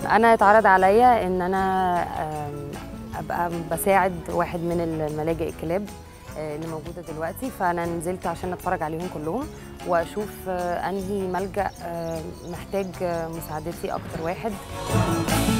انا اتعرض عليا ان انا آم، ابقى بساعد واحد من الملاجئ الكلاب آه، اللي موجوده دلوقتي فانا نزلت عشان اتفرج عليهم كلهم واشوف آه، انهي ملجا آه، محتاج آه، مساعدتي اكتر واحد